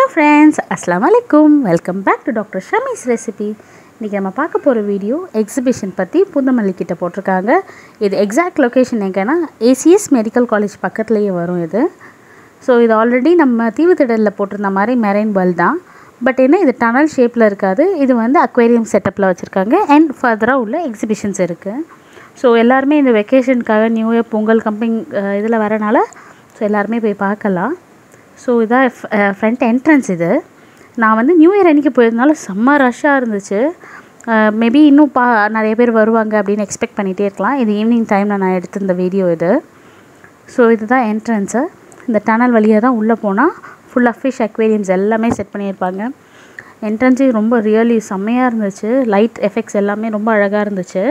hello friends அஸ்லாம் வலைக்கும் welcome back to doctor Shamee's recipe இன்றைக்கி நம்ம பார்க்க போகிற வீடியோ எக்ஸிபிஷன் பற்றி புந்தமல்லி கிட்ட போட்டிருக்காங்க இது எக்ஸாக்ட் லொக்கேஷன் எங்கன்னா ஏசிஎஸ் மெடிக்கல் காலேஜ் பக்கத்துலேயே வரும் இது ஸோ இது ஆல்ரெடி நம்ம தீவுத்திடலில் போட்டிருந்த மாதிரி மெரைன் வேர்ல்ட் தான் பட் என்ன இது டனல் ஷேப்பில் இருக்காது இது வந்து அக்வேரியம் செட்டப்பில் வச்சுருக்காங்க அண்ட் ஃபர்தராக உள்ள எக்ஸிபிஷன்ஸ் இருக்குது ஸோ எல்லாருமே இந்த வெக்கேஷனுக்காக நியூ இயர் பொங்கல் கம்பிங் இதில் வரனால ஸோ எல்லாருமே போய் பார்க்கலாம் ஸோ இதான் ஃப்ரண்ட் என்ட்ரன்ஸ் இது நான் வந்து நியூ இயர் அன்றைக்கி போயிருந்தனால செம்ம ரஷ்ஷாக இருந்துச்சு மேபி இன்னும் பா நிறைய பேர் வருவாங்க அப்படின்னு எக்ஸ்பெக்ட் பண்ணிகிட்டே இருக்கலாம் இது ஈவினிங் டைமில் நான் எடுத்திருந்த வீடியோ இது ஸோ இதுதான் என்ட்ரன்ஸு இந்த டனல் வழியாக தான் உள்ளே போனால் ஃபுல்லாக ஃபிஷ் அக்வேரியம்ஸ் எல்லாமே செட் பண்ணியிருப்பாங்க என்ட்ரன்ஸே ரொம்ப ரியலி செம்மையாக இருந்துச்சு லைட் எஃபெக்ட்ஸ் எல்லாமே ரொம்ப அழகாக இருந்துச்சு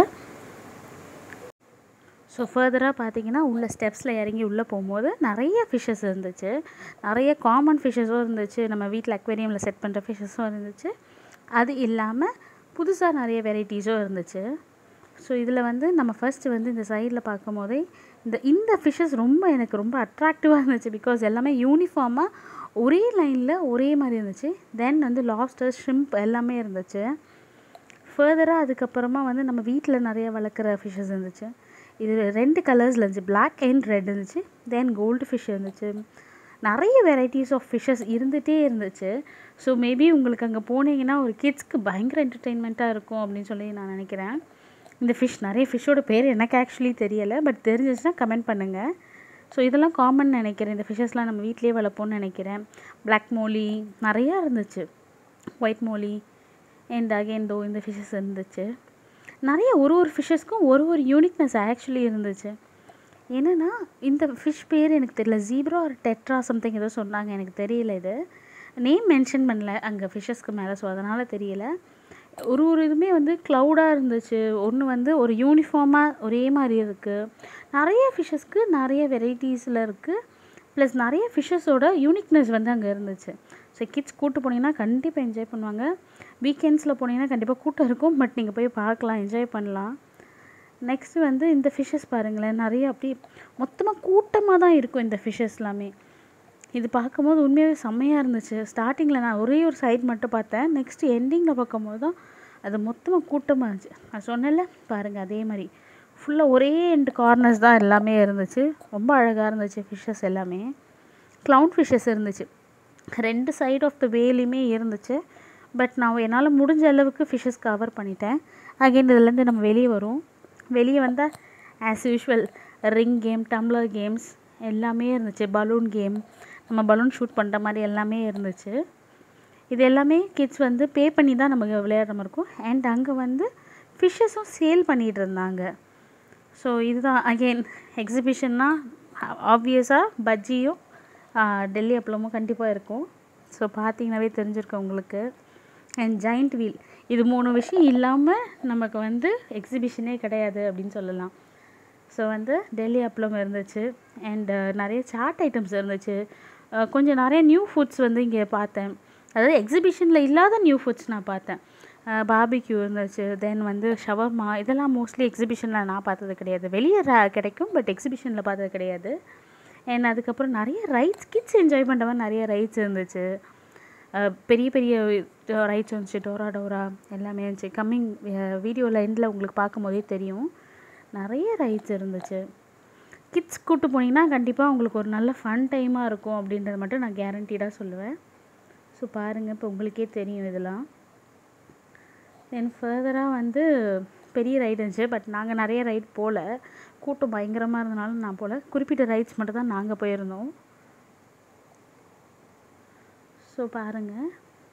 ஸோ ஃபர்தராக பார்த்தீங்கன்னா உள்ள ஸ்டெப்ஸில் இறங்கி உள்ளே போகும்போது நிறைய ஃபிஷ்ஷஸ் இருந்துச்சு நிறைய காமன் ஃபிஷ்ஷஸும் இருந்துச்சு நம்ம வீட்டில் அக்வேரியமில் செட் பண்ணுற ஃபிஷ்ஷஸும் இருந்துச்சு அது இல்லாமல் புதுசாக நிறைய வெரைட்டிஸும் இருந்துச்சு ஸோ இதில் வந்து நம்ம ஃபஸ்ட்டு வந்து இந்த சைடில் பார்க்கும் போதே இந்த இந்த ஃபிஷ்ஷஸ் ரொம்ப எனக்கு ரொம்ப அட்ராக்டிவாக இருந்துச்சு பிகாஸ் எல்லாமே யூனிஃபார்மாக ஒரே லைனில் ஒரே மாதிரி இருந்துச்சு தென் வந்து லாப்ஸ்டர் ஷ்ரிம்ப் எல்லாமே இருந்துச்சு ஃபர்தராக அதுக்கப்புறமா வந்து நம்ம வீட்டில் நிறைய வளர்க்குற ஃபிஷ்ஷஸ் இருந்துச்சு இது ரெண்டு கலர்ஸில் இருந்துச்சு பிளாக் அண்ட் ரெட் இருந்துச்சு தென் கோல்டு ஃபிஷ் இருந்துச்சு நிறைய வெரைட்டிஸ் ஆஃப் ஃபிஷ்ஷஸ் இருந்துகிட்டே இருந்துச்சு ஸோ மேபி உங்களுக்கு அங்கே போனீங்கன்னா ஒரு கிட்ஸ்க்கு பயங்கர என்டர்டெயின்மெண்ட்டாக இருக்கும் அப்படின்னு சொல்லி நான் நினைக்கிறேன் இந்த ஃபிஷ் நிறைய ஃபிஷ்ஷோட பேர் எனக்கு ஆக்சுவலி தெரியலை பட் தெரிஞ்சிச்சுன்னா கமெண்ட் பண்ணுங்கள் ஸோ இதெல்லாம் காமன் நினைக்கிறேன் இந்த ஃபிஷ்ஷஸ்லாம் நம்ம வீட்லேயே வளர்ப்போம்னு நினைக்கிறேன் பிளாக் மோலி நிறையா இருந்துச்சு ஒயிட் மோலி அண்ட் அகெயின் தோ இந்த ஃபிஷ்ஷஸ் இருந்துச்சு நிறைய ஒரு ஒரு ஃபிஷ்ஷஸ்க்கும் ஒரு ஒரு யூனிக்னஸ் ஆக்சுவலி இருந்துச்சு என்னென்னா இந்த ஃபிஷ் பேர் எனக்கு தெரியல ஜீப்ரா ஒரு டெட்ரா சம்திங் ஏதோ சொன்னாங்க எனக்கு தெரியல இது நேம் மென்ஷன் பண்ணல அங்கே ஃபிஷ்ஷஸ்க்கு மேலே ஸோ அதனால் தெரியல ஒரு ஒரு இதுவுமே வந்து க்ளவுடாக இருந்துச்சு ஒன்று வந்து ஒரு யூனிஃபார்மாக ஒரே மாதிரி இருக்குது நிறைய ஃபிஷ்ஷஸ்க்கு நிறைய வெரைட்டிஸில் இருக்குது ப்ளஸ் நிறைய ஃபிஷ்ஷஸோட யூனிக்னஸ் வந்து அங்கே இருந்துச்சு ஸோ கிட்ஸ் கூட்டு போனீங்கன்னா கண்டிப்பாக என்ஜாய் பண்ணுவாங்க வீக்கெண்ட்ஸில் போனீங்கன்னா கண்டிப்பாக கூட்டம் இருக்கும் பட் நீங்கள் போய் பார்க்கலாம் என்ஜாய் பண்ணலாம் நெக்ஸ்ட்டு வந்து இந்த ஃபிஷ்ஷஸ் பாருங்களேன் நிறைய அப்படி மொத்தமாக கூட்டமாக தான் இருக்கும் இந்த ஃபிஷ்ஷஸ் எல்லாமே இது பார்க்கும்போது உண்மையாகவே செம்மையாக இருந்துச்சு ஸ்டார்டிங்கில் நான் ஒரே ஒரு சைட் மட்டும் பார்த்தேன் நெக்ஸ்ட்டு எண்டிங்கில் பார்க்கும்போது தான் அது மொத்தமாக கூட்டமாக இருந்துச்சு நான் சொன்னேன்ல பாருங்கள் அதே மாதிரி ஃபுல்லாக ஒரே எண்டு கார்னர்ஸ் தான் எல்லாமே இருந்துச்சு ரொம்ப அழகாக இருந்துச்சு ஃபிஷ்ஷஸ் எல்லாமே க்ளவுன் ஃபிஷ்ஷஸ் இருந்துச்சு ரெண்டு சைட் ஆஃப் த வேலையுமே இருந்துச்சு பட் நான் என்னால் முடிஞ்ச அளவுக்கு ஃபிஷ்ஷஸ் கவர் பண்ணிட்டேன் அகைன் இதுலேருந்து நம்ம வெளியே வரும் வெளியே வந்தால் as usual ring game tumbler games எல்லாமே இருந்துச்சு பலூன் கேம் நம்ம பலூன் ஷூட் பண்ணுற மாதிரி எல்லாமே இருந்துச்சு இது எல்லாமே கிட்ஸ் வந்து பே பண்ணி தான் நமக்கு விளையாடுற மாதிரி இருக்கும் அண்ட் அங்கே வந்து ஃபிஷ்ஷஸும் சேல் பண்ணிகிட்டு இருந்தாங்க ஸோ இதுதான் அகெயின் எக்ஸிபிஷன்னா ஆப்வியஸாக பஜ்ஜியும் டெல்லி அப்பளமும் கண்டிப்பாக இருக்கும் ஸோ பார்த்தீங்கன்னாவே தெரிஞ்சிருக்கும் உங்களுக்கு அண்ட் ஜாயிண்ட் வீல் இது மூணு விஷயம் இல்லாமல் நமக்கு வந்து எக்ஸிபிஷனே கிடையாது அப்படின்னு சொல்லலாம் ஸோ வந்து டெல்லி அப்பளம் இருந்துச்சு அண்டு நிறைய சாட் ஐட்டம்ஸ் இருந்துச்சு கொஞ்சம் நிறைய நியூ ஃபுட்ஸ் வந்து இங்கே பார்த்தேன் அதாவது எக்ஸிபிஷனில் இல்லாத நியூ ஃபுட்ஸ் நான் பார்த்தேன் பாபிக்யூ இருந்துச்சு தென் வந்து ஷவர்மா இதெல்லாம் மோஸ்ட்லி எக்ஸிபிஷனில் நான் பார்த்தது கிடையாது வெளியே கிடைக்கும் பட் எக்ஸிபிஷனில் பார்த்தது கிடையாது அண்ட் அதுக்கப்புறம் நிறைய ரைட்ஸ் கிட்ஸ் என்ஜாய் பண்ணுற மாதிரி நிறைய ரைட்ஸ் இருந்துச்சு பெரிய பெரிய ரைட்ஸ் இருந்துச்சு டோரா டோரா எல்லாமே இருந்துச்சு கம்மிங் வீடியோவில் எண்டில் உங்களுக்கு பார்க்கும்போதே தெரியும் நிறைய ரைட்ஸ் இருந்துச்சு கிட்ஸ் கூப்பிட்டு போனீங்கன்னா கண்டிப்பாக உங்களுக்கு ஒரு நல்ல ஃபன் டைமாக இருக்கும் அப்படின்றத மட்டும் நான் கேரண்டீடாக சொல்லுவேன் ஸோ பாருங்கள் இப்போ உங்களுக்கே தெரியும் இதெல்லாம் தென் ஃபர்தராக வந்து பெரிய ரைடு இருந்துச்சு பட் நாங்கள் நிறைய ரைட் போகல கூட்டம் பயங்கரமாக இருந்தனால நான் போகல குறிப்பிட்ட ரைட்ஸ் மட்டும் தான் நாங்கள் போயிருந்தோம் ஸோ பாருங்கள்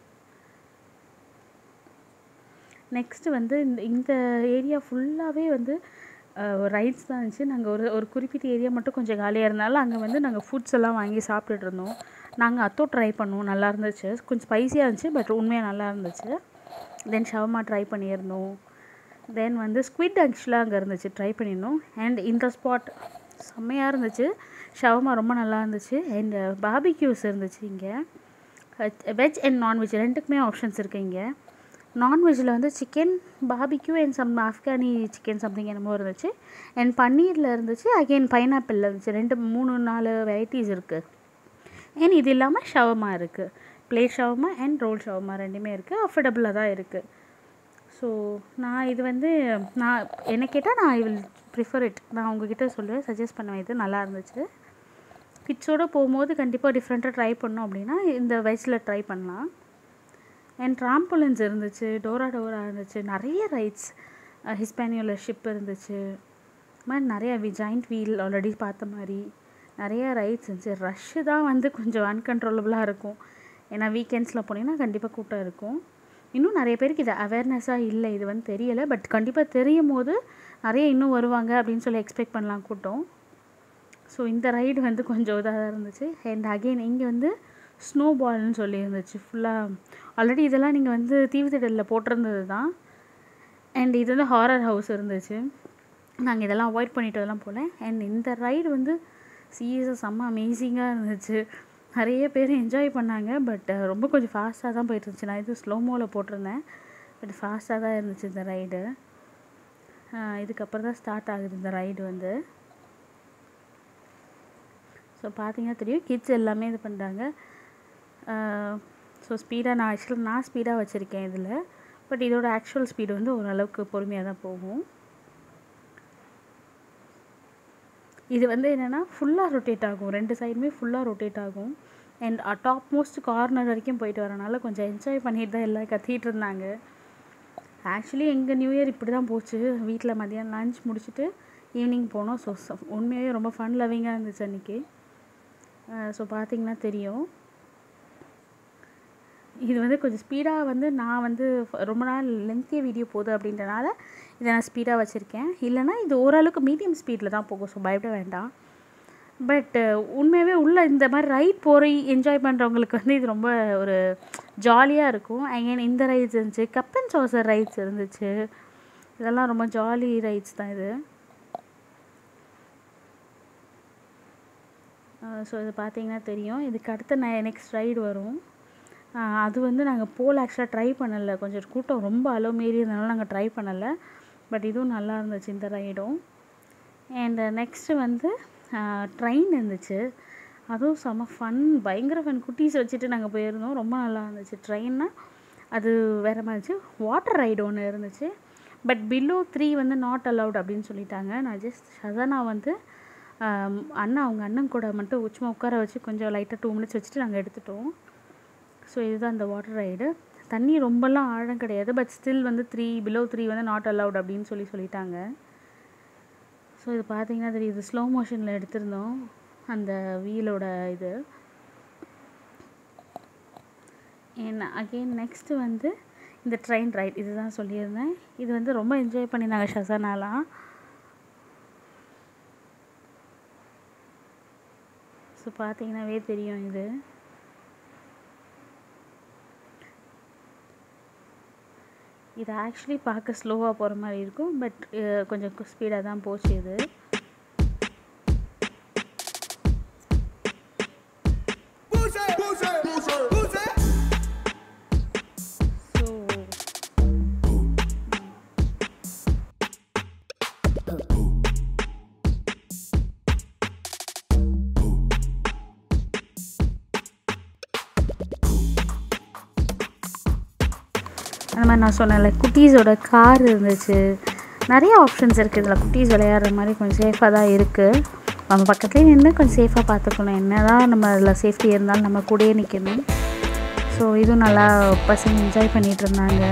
நெக்ஸ்ட்டு வந்து இந்த இந்த ஏரியா ஃபுல்லாகவே வந்து ரைட்ஸ் தான் இருந்துச்சு நாங்கள் ஒரு ஒரு குறிப்பிட்ட ஏரியா மட்டும் கொஞ்சம் காலியாக இருந்தாலும் அங்கே வந்து நாங்கள் ஃபுட்ஸ் எல்லாம் வாங்கி சாப்பிட்டுட்டு இருந்தோம் நாங்கள் அத்தோ ட்ரை பண்ணோம் நல்லா இருந்துச்சு கொஞ்சம் ஸ்பைஸியாக இருந்துச்சு பட் உண்மையாக நல்லா இருந்துச்சு தென் ஷவர்மா ட்ரை பண்ணியிருந்தோம் தென் வந்து ஸ்குவிட் ஆக்சுவலாக அங்கே இருந்துச்சு ட்ரை பண்ணியிருந்தோம் அண்ட் இந்த ஸ்பாட் செம்மையாக இருந்துச்சு ஷவர்மா ரொம்ப நல்லா இருந்துச்சு அண்ட் பாபிக்யூஸ் இருந்துச்சு இங்கே வெஜ் அண்ட் நான்வெஜ் ரெண்டுக்குமே ஆப்ஷன்ஸ் இருக்குது இங்கே நான்வெஜ்ஜில் வந்து chicken barbecue and some Afghani chicken something என்னமோ இருந்துச்சு அண்ட் பன்னீரில் இருந்துச்சு அகெயின் பைனாப்பிளில் இருந்துச்சு ரெண்டு மூணு நாலு வெரைட்டிஸ் இருக்குது அண்ட் இது இல்லாமல் ஷவர்மா இருக்குது plate shawarma and roll shawarma ரெண்டுமே இருக்குது அஃபோர்டபுளாக தான் இருக்குது ஸோ நான் இது வந்து நான் என்ன கேட்டால் நான் ஐ வில் ப்ரிஃபர் இட் நான் உங்ககிட்ட சொல்லுவேன் சஜஸ்ட் பண்ணுவேன் இது நல்லா இருந்துச்சு கிட்ஸோடு போகும்போது கண்டிப்பாக டிஃப்ரெண்ட்டாக ட்ரை பண்ணோம் அப்படின்னா இந்த வயசில் ட்ரை பண்ணலாம் அண்ட் ட்ராம்புலன்ஸ் இருந்துச்சு டோரா டோரா இருந்துச்சு நிறைய ரைட்ஸ் ஹிஸ்பானியோவில் ஷிப் இருந்துச்சு இது மாதிரி நிறைய வி ஜாயிண்ட் வீல் ஆல்ரெடி பார்த்த மாதிரி நிறைய ரைட்ஸ் இருந்துச்சு ரஷ்ஷு தான் வந்து கொஞ்சம் அன்கண்ட்ரோலபுளாக இருக்கும் ஏன்னா வீக்கெண்ட்ஸில் போனீங்கன்னா கண்டிப்பாக கூட்டம் இருக்கும் இன்னும் நிறைய பேருக்கு இது அவேர்னஸாக இல்லை இது வந்து தெரியலை பட் கண்டிப்பாக தெரியும் போது நிறைய இன்னும் வருவாங்க அப்படின்னு சொல்லி எக்ஸ்பெக்ட் பண்ணலாம் கூட்டம் ஸோ இந்த ரைடு வந்து கொஞ்சம் இதாக தான் இருந்துச்சு அண்ட் அகெயின் இங்கே வந்து ஸ்னோ பால்னு சொல்லி இருந்துச்சு ஃபுல்லாக ஆல்ரெடி இதெல்லாம் நீங்கள் வந்து தீவுத்திடலில் போட்டிருந்தது தான் அண்ட் இது வந்து ஹாரர் ஹவுஸ் இருந்துச்சு நாங்கள் இதெல்லாம் அவாய்ட் பண்ணிட்டு அதெல்லாம் போகல அண்ட் இந்த ரைடு வந்து சீரியஸாக செம்ம அமேசிங்காக இருந்துச்சு நிறைய பேர் என்ஜாய் பண்ணாங்க பட் ரொம்ப கொஞ்சம் ஃபாஸ்ட்டாக தான் போயிட்டு இருந்துச்சு நான் இது ஸ்லோமோவில் போட்டிருந்தேன் பட் ஃபாஸ்ட்டாக தான் இருந்துச்சு இந்த ரைடு இதுக்கப்புறம் தான் ஸ்டார்ட் ஆகுது இந்த ரைடு வந்து ஸோ பார்த்தீங்கன்னா தெரியும் கிட்ஸ் எல்லாமே இது பண்ணுறாங்க ஸோ ஸ்பீடாக நான் ஆக்சுவலாக நான் ஸ்பீடாக வச்சுருக்கேன் இதில் பட் இதோட ஆக்சுவல் ஸ்பீடு வந்து ஓரளவுக்கு பொறுமையாக தான் போகும் இது வந்து என்னென்னா ஃபுல்லாக ரொட்டேட் ஆகும் ரெண்டு சைடுமே ஃபுல்லாக ரொட்டேட் ஆகும் அண்ட் டாப் மோஸ்ட் கார்னர் வரைக்கும் போயிட்டு வரனால கொஞ்சம் என்ஜாய் பண்ணிட்டு தான் எல்லாம் கத்திட்டு இருந்தாங்க ஆக்சுவலி எங்கள் நியூ இயர் இப்படி தான் போச்சு வீட்டில் மதியானம் லஞ்ச் முடிச்சுட்டு ஈவினிங் போனோம் ஸோ உண்மையாகவே ரொம்ப ஃபன் லவ்விங்காக இருந்துச்சு அன்றைக்கி ஸோ பார்த்தீங்கன்னா தெரியும் இது வந்து கொஞ்சம் ஸ்பீடாக வந்து நான் வந்து ரொம்ப நாள் லென்த்திய வீடியோ போகுது அப்படின்றனால இதை நான் ஸ்பீடாக வச்சுருக்கேன் இல்லைனா இது ஓரளவுக்கு மீடியம் ஸ்பீடில் தான் போகும் ஸோ பயப்பட வேண்டாம் பட் உண்மையாகவே உள்ள இந்த மாதிரி ரைட் போய் என்ஜாய் பண்ணுறவங்களுக்கு வந்து இது ரொம்ப ஒரு ஜாலியாக இருக்கும் அகைன் இந்த ரைட்ஸ் இருந்துச்சு கப் அண்ட் சாசர் ரைட்ஸ் இருந்துச்சு இதெல்லாம் ரொம்ப ஜாலி ரைட்ஸ் தான் இது ஸோ இது பார்த்தீங்கன்னா தெரியும் இதுக்கு அடுத்த நெ நெக்ஸ்ட் ரைடு வரும் அது வந்து நாங்கள் போல் ஆக்சுவலாக ட்ரை பண்ணலை கொஞ்சம் கூட்டம் ரொம்ப அலோ மீறி இருந்தனால நாங்கள் ட்ரை பண்ணலை பட் இதுவும் நல்லா இருந்துச்சு இந்த ரைடும் அண்ட் நெக்ஸ்ட்டு வந்து ட்ரெயின் இருந்துச்சு அதுவும் செம்ம ஃபன் பயங்கர ஃபன் குட்டீஸ் வச்சுட்டு நாங்கள் போயிருந்தோம் ரொம்ப நல்லா இருந்துச்சு ட்ரெயின்னா அது வேறு மாதிரி இருந்துச்சு வாட்டர் ரைடு ஒன்று இருந்துச்சு பட் பிலோ த்ரீ வந்து நாட் அலவுட் அப்படின்னு சொல்லிட்டாங்க நான் ஜஸ்ட் ஷசனா வந்து அண்ணா அவங்க அண்ணன் கூட மட்டும் சும்மா உட்கார வச்சு கொஞ்சம் லைட்டாக டூ மினிட்ஸ் வச்சுட்டு நாங்கள் எடுத்துட்டோம் ஸோ இதுதான் அந்த வாட்டர் ரைடு தண்ணி ரொம்பலாம் ஆழம் கிடையாது பட் ஸ்டில் வந்து த்ரீ பிலோ த்ரீ வந்து நாட் அலவுட் அப்படின்னு சொல்லி சொல்லிட்டாங்க ஸோ இது பார்த்தீங்கன்னா தெரியுது ஸ்லோ மோஷனில் எடுத்திருந்தோம் அந்த வீலோட இது ஏன்னா அகெயின் நெக்ஸ்ட்டு வந்து இந்த ட்ரெயின் ரைட் இதுதான் சொல்லியிருந்தேன் இது வந்து ரொம்ப என்ஜாய் பண்ணியிருந்தாங்க ஷசனாலாம் ஸோ பார்த்தீங்கன்னாவே தெரியும் இது இது ஆக்சுவலி பார்க்க ஸ்லோவாக போகிற மாதிரி இருக்கும் பட் கொஞ்சம் ஸ்பீடாக தான் போச்சு இது ஸோ அந்த மாதிரி நான் சொன்னேன்ல குட்டீஸோட கார் இருந்துச்சு நிறைய ஆப்ஷன்ஸ் இருக்குது இதில் குட்டீஸ் விளையாடுற மாதிரி கொஞ்சம் சேஃபாக தான் இருக்குது நம்ம பக்கத்துலேயே நின்று கொஞ்சம் சேஃபாக பார்த்துக்கணும் என்ன தான் நம்ம அதில் சேஃப்டி இருந்தாலும் நம்ம கூடயே நிற்கணும் ஸோ இதுவும் நல்லா பசங்க என்ஜாய் பண்ணிகிட்டு இருந்தாங்க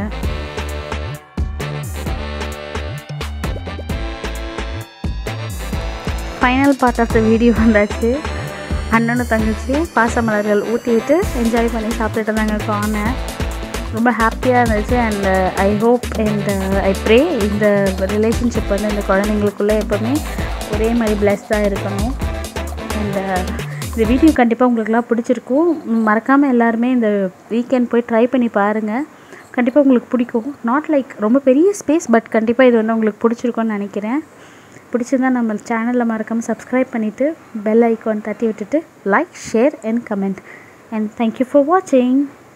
final part of the video வந்தாச்சு அண்ணனும் தங்கச்சி பாசமலர்கள் ஊற்றி விட்டு என்ஜாய் பண்ணி சாப்பிட்டுட்டு இருந்தாங்க கார்னை ரொம்ப ஹாப்பியாக இருந்துச்சு and I hope and I pray இந்த ரிலேஷன்ஷிப் வந்து இந்த குழந்தைங்களுக்குள்ளே எப்போவுமே ஒரே மாதிரி பிளஸ்டாக இருக்கணும் அண்ட் இந்த வீடியோ கண்டிப்பாக உங்களுக்குலாம் பிடிச்சிருக்கும் மறக்காமல் எல்லாருமே இந்த வீக்கெண்ட் போய் ட்ரை பண்ணி பாருங்கள் கண்டிப்பாக உங்களுக்கு பிடிக்கும் நாட் லைக் ரொம்ப பெரிய ஸ்பேஸ் பட் கண்டிப்பாக இது வந்து உங்களுக்கு பிடிச்சிருக்கும்னு நினைக்கிறேன் பிடிச்சிருந்தா நம்ம சேனலில் மறக்காமல் சப்ஸ்கிரைப் பண்ணிவிட்டு பெல் ஐக்கான் தட்டி விட்டுட்டு like share and comment and thank you for வாட்சிங்